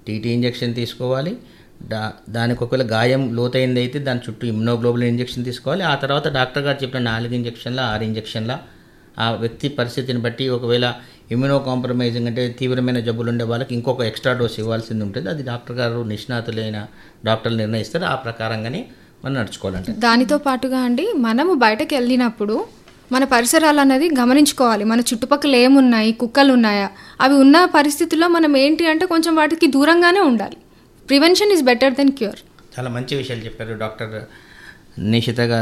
TT injection తీసుకోవాలి దా దానికి ఒకవేళ గాయం లోతైంది అయితే దాని చుట్టూ ఇమ్యునోగ్లోబులిన్ ఇంజెక్షన్ తీసుకోవాలి ఆ తర్వాత డాక్టర్ గారు చెప్పిన నాలుగు ఇంజెక్షన్ల ఆరు ఇంజెక్షన్ల ఆ వ్యక్తి పరిస్థితిని బట్టి ఒకవేళ ఇమ్యూనో కాంప్రమైజింగ్ అంటే తీవ్రమైన జబ్బులు ఉండే వాళ్ళకి ఇంకొక ఎక్స్ట్రా డోస్ ఇవ్వాల్సింది ఉంటుంది అది డాక్టర్ గారు నిష్ణాతులైన డాక్టర్లు నిర్ణయిస్తారు ఆ ప్రకారంగానే మనం నడుచుకోవాలంటే దానితో పాటుగా అండి మనము బయటకు వెళ్ళినప్పుడు మన పరిసరాలు అనేది గమనించుకోవాలి మన చుట్టుపక్కల ఏమున్నాయి కుక్కలు ఉన్నాయా అవి ఉన్న పరిస్థితుల్లో మనం ఏంటి అంటే కొంచెం వాటికి దూరంగానే ఉండాలి prevention is better than cure చాలా మంచి విషయాలు చెప్పారు డాక్టర్ నిషిత గారు